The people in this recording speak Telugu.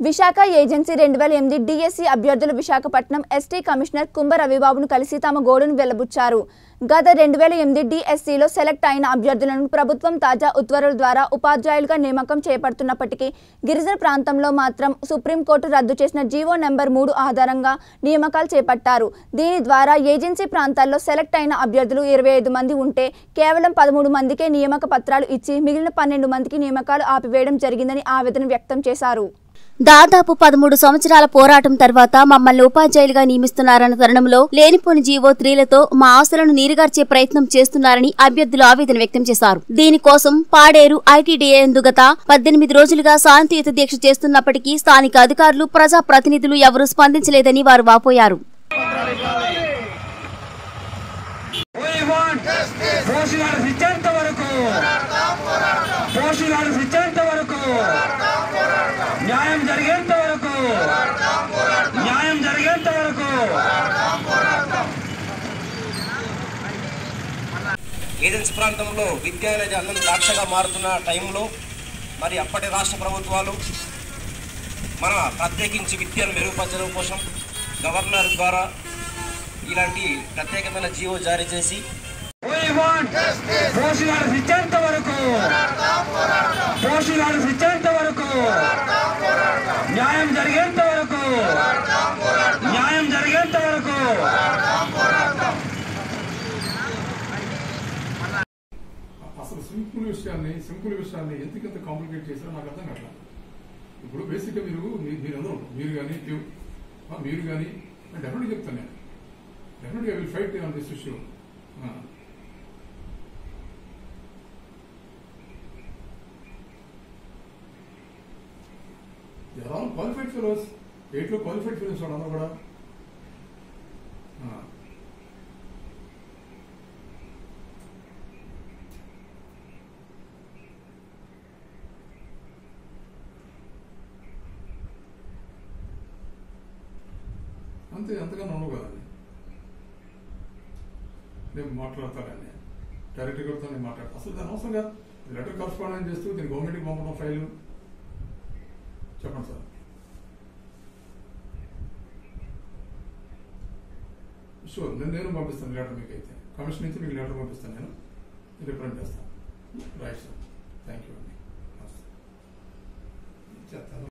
విశాఖ ఏజెన్సీ రెండు వేల ఎనిమిది డిఎస్సి అభ్యర్థులు విశాఖపట్నం ఎస్టీ కమిషనర్ కుంభ రవిబాబును కలిసి తమ గోడును వెల్లబుచ్చారు గత రెండు వేల ఎనిమిది డిఎస్సిలో సెలెక్ట్ అయిన అభ్యర్థులను ప్రభుత్వం తాజా ఉత్తర్వుల ద్వారా ఉపాధ్యాయులుగా నియామకం చేపడుతున్నప్పటికీ గిరిజన ప్రాంతంలో మాత్రం సుప్రీంకోర్టు రద్దు చేసిన జీవో నెంబర్ మూడు ఆధారంగా నియామకాలు చేపట్టారు దీని ద్వారా ఏజెన్సీ ప్రాంతాల్లో సెలెక్ట్ అయిన అభ్యర్థులు ఇరవై ఐదు మంది ఉంటే కేవలం పదమూడు మందికే నియామక పత్రాలు ఇచ్చి మిగిలిన పన్నెండు మందికి నియామకాలు ఆపివేయడం జరిగిందని ఆవేదన వ్యక్తం చేశారు దాదాపు పదమూడు సంవత్సరాల పోరాటం తర్వాత మమ్మల్ని ఉపాధ్యాయులుగా నియమిస్తున్నారన్న తరుణంలో లేనిపోని జీవో త్రీలతో మా ఆశలను నీరుగార్చే ప్రయత్నం చేస్తున్నారని అభ్యర్థులు ఆవేదన వ్యక్తం చేశారు దీనికోసం పాడేరు ఐటీడీఏ గత పద్దెనిమిది రోజులుగా శాంతియుత దీక్ష చేస్తున్నప్పటికీ స్థానిక అధికారులు ప్రజా ప్రతినిధులు ఎవరూ స్పందించలేదని వారు వాపోయారు We want పోషకాలు ఇచ్చేంత వరకు పోషకాలు ఇచ్చేంత వరకు న్యాయం జరిగేంత వరకు న్యాయం జరిగేంత వరకు ఏజెన్సీ ప్రాంతంలో విద్య అనేది అన్నం ద్రాక్షగా మారుతున్న టైంలో మరి అప్పటి రాష్ట్ర ప్రభుత్వాలు మన ప్రత్యేకించి విద్యను మెరుగుపరచడం కోసం గవర్నర్ ద్వారా ఇలాంటి ప్రత్యేకమైన జీవో జారీ చేసి We want పోషకాలు ఇచ్చేంత వరకు పోషకాలు ఇచ్చేంత వరకు న్యాయం జరిగేంత వరకు న్యాయం జరిగేంత వరకు అసలు సింపుల్ విషయాన్ని సింపుల్ విషయాన్ని ఎందుకు ఎంత కాంప్లికేట్ చేశారో నాకు అర్థం కావట్లేదు ఇప్పుడు బేసిక్గా మీరు మీ- మీరు అందరూ మీరు కానీ మీరు కానీ డెఫినెట్గా చెప్తాను నేను డెఫినెట్గా will fight on this issue or all qualified fellows ఎయిట్లో క్వాలిఫైడ్ ఫెలోస్ వాళ్ళందరూ కూడా ఆ. అంతే అంతకన్నా ఉండవు కదండి నేను మాట్లాడతానండి డైరెక్టర్ గారితో నేను మాట్లాడతాను అసలు దాని అవసరం కాదు లెటర్ కరస్పాండెంట్ చేస్తూ దీన్ని గవర్నమెంట్కి పంపడం ఫైల్ చెప్పండి సార్ షూర్ నేను నేను పంపిస్తాను లెటర్ మీకు అయితే కమిషన్ నుంచి మీకు లెటర్ పంపిస్తాను నేను రిప్రజెంట్ చేస్తాను రైట్ సార్ థ్యాంక్ యూ అండి నమస్తే. చేస్తాను